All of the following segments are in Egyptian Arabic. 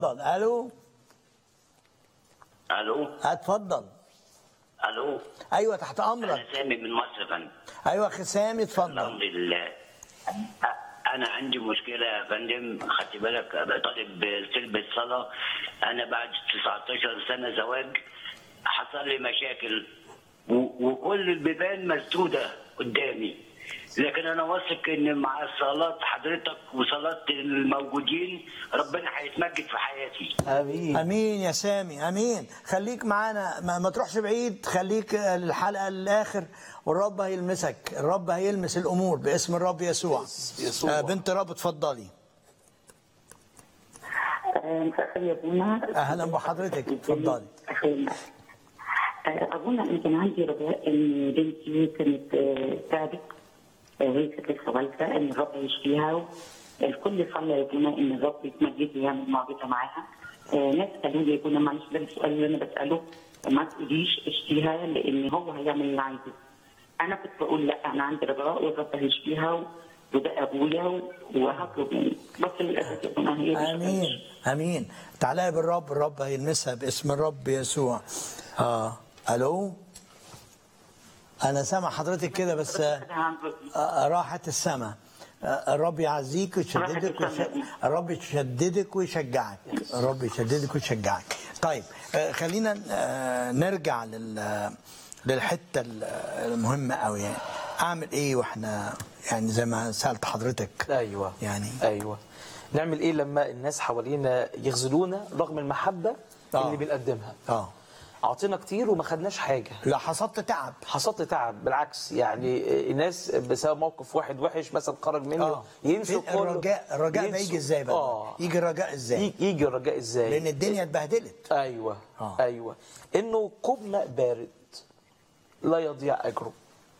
اتفضل الو الو اتفضل الو ايوه تحت انا امرك سامي من مصر يا فندم ايوه اخي سامي الحمد اتفضل لله أ- انا عندي مشكله يا فندم خدت بالك أنا طالب سلب الصلاه انا بعد 19 سنه زواج حصل لي مشاكل و- وكل البيبان مسدوده قدامي لكن انا واثق ان مع صلاه حضرتك وصلاه الموجودين ربنا هيتمجد في حياتي امين امين يا سامي امين خليك معانا ما, ما تروحش بعيد خليك الحلقه للاخر والرب هيلمسك الرب هيلمس الامور باسم الرب يسوع يسوع. آه، بنت رب اتفضلي مساء الخير يا ابونا أهلاً بحضرتك، اتفضلي. أهلاً. آه، ابونا انا كان عندي رجاء ان بنتي كانت آه، تعبت آه، وهي كانت لسه والده ان الرب يشفيها الكل صلى يا ابونا ان الرب يتمجد ويعمل معجزه معاها آه، ناس قالوا لي يا ابونا معلش ده السؤال اللي انا بساله ما تقوليش اشفيها لان هو هيعمل اللي عايزه انا كنت بقول لا انا عندي رجاء والرب هيشفيها وده ابويا وهطلب منه بس للاسف يا ابونا هي مش امين امين تعالى بالرب الرب هيلمسها باسم الرب يسوع اه الو انا سامع حضرتك كده بس آه، آه، راحت السماء آه، الرب يعزيك ويشددك راحت ويش... السما. الرب يشددك ويشجعك الرب يشددك ويشجعك طيب آه، خلينا آه، نرجع لل للحته المهمه قوي يعني اعمل ايه واحنا يعني زي ما سالت حضرتك ايوه يعني ايوه نعمل ايه لما الناس حوالينا يخذلونا رغم المحبه آه. اللي بنقدمها اه اعطينا كتير وما خدناش حاجه لا حصدت تعب حصلت تعب بالعكس يعني الناس بسبب موقف واحد وحش مثلا خرج منه اه ينسوا كله الرجاء الرجاء ده ينسوا- يجي ازاي بقى اه يجي الرجاء ازاي يجي- يجي الرجاء ازاي لان الدنيا اتبهدلت ايوه آه. ايوه انه كوب ماء بارد لا يضيع اجره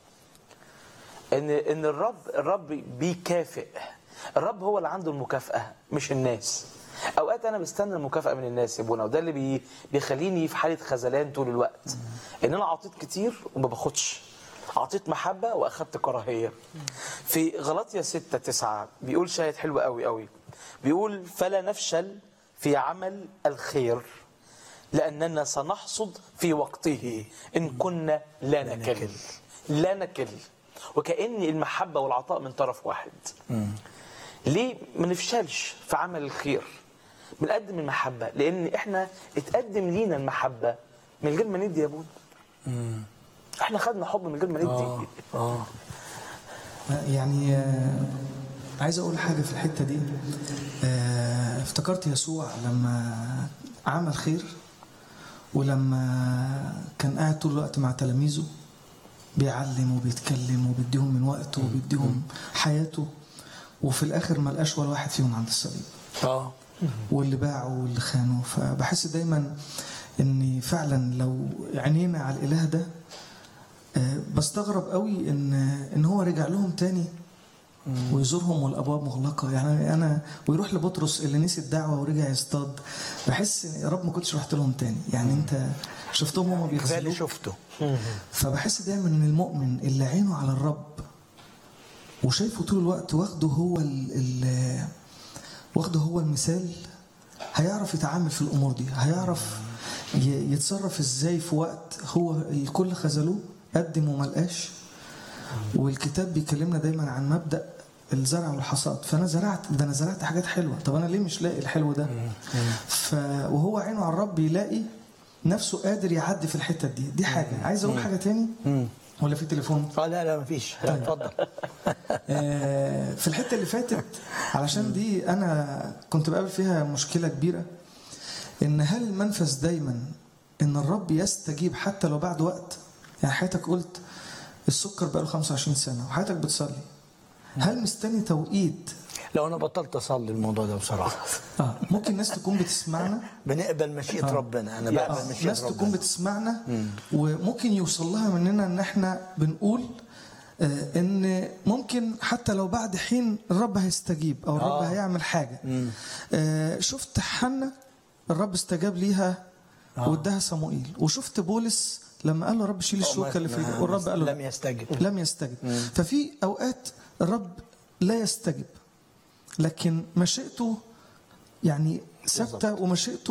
ان ان الرب الرب بيكافئ الرب هو اللي عنده المكافاه مش الناس اوقات انا بستنى المكافاه من الناس يا ابونا وده اللي بي بيخليني في حاله خذلان طول الوقت ان انا اعطيت كتير وما باخدش اعطيت محبه واخدت كراهيه في غلطيا 6 9 بيقول شاهد حلو قوي قوي بيقول فلا نفشل في عمل الخير لأننا سنحصد في وقته إن كنا لا نكل لا نكل وكأن المحبة والعطاء من طرف واحد ليه ما نفشلش في عمل الخير بنقدم المحبة لأن إحنا اتقدم لينا المحبة من غير ما ندي يا ابونا احنا خدنا حب من غير ما ندي اه يعني آه، عايز اقول حاجه في الحته دي آه، افتكرت يسوع لما عمل خير ولما كان قاعد طول الوقت مع تلاميذه بيعلم وبيتكلم وبيديهم من وقته وبيديهم حياته وفي الاخر ما لقاش ولا واحد فيهم عند الصليب اه واللي باعوا واللي خانوا فبحس دايما ان فعلا لو عينينا على الاله ده آه، بستغرب قوي ان ان هو رجع لهم تاني ويزورهم والابواب مغلقه يعني انا ويروح لبطرس اللي نسي الدعوه ورجع يصطاد بحس إن يا رب ما كنتش رحت لهم تاني يعني انت شفتهم هما زي اللي بيغسلوك شفته فبحس دايما ان المؤمن اللي عينه على الرب وشايفه طول الوقت واخده هو ال ال واخده هو المثال هيعرف يتعامل في الامور دي هيعرف ي- يتصرف ازاي في وقت هو الكل خذلوه قدم وما لقاش والكتاب بيكلمنا دايما عن مبدا الزرع والحصاد فانا زرعت ده انا زرعت حاجات حلوه طب انا ليه مش لاقي الحلو ده ف وهو عينه على الرب يلاقي نفسه قادر يعدي في الحته دي دي حاجه عايز اقول حاجه تاني ولا في تليفون اه لا لا مفيش لا، اتفضل آه، في الحته اللي فاتت علشان دي انا كنت بقابل فيها مشكله كبيره ان هل المنفذ دايما ان الرب يستجيب حتى لو بعد وقت يعني حياتك قلت السكر بقاله 25 سنه وحياتك بتصلي هل مستني توقيت لو انا بطلت اصلي الموضوع ده بصراحه اه ممكن ناس تكون بتسمعنا بنقبل مشيئه ربنا انا آه، بقبل مشيئه ناس تكون ربنا بتسمعنا وممكن يوصل لها مننا ان احنا بنقول آه، ان ممكن حتى لو بعد حين الرب هيستجيب او الرب آه. هيعمل حاجه آه، شفت حنا الرب استجاب ليها واداها صموئيل وشفت بولس لما قال له رب شيل الشوكه اللي في ما- ايدك والرب قال له لم يستجب لم يستجب ففي اوقات الرب لا يستجب لكن مشيئته يعني ثابته ومشيئته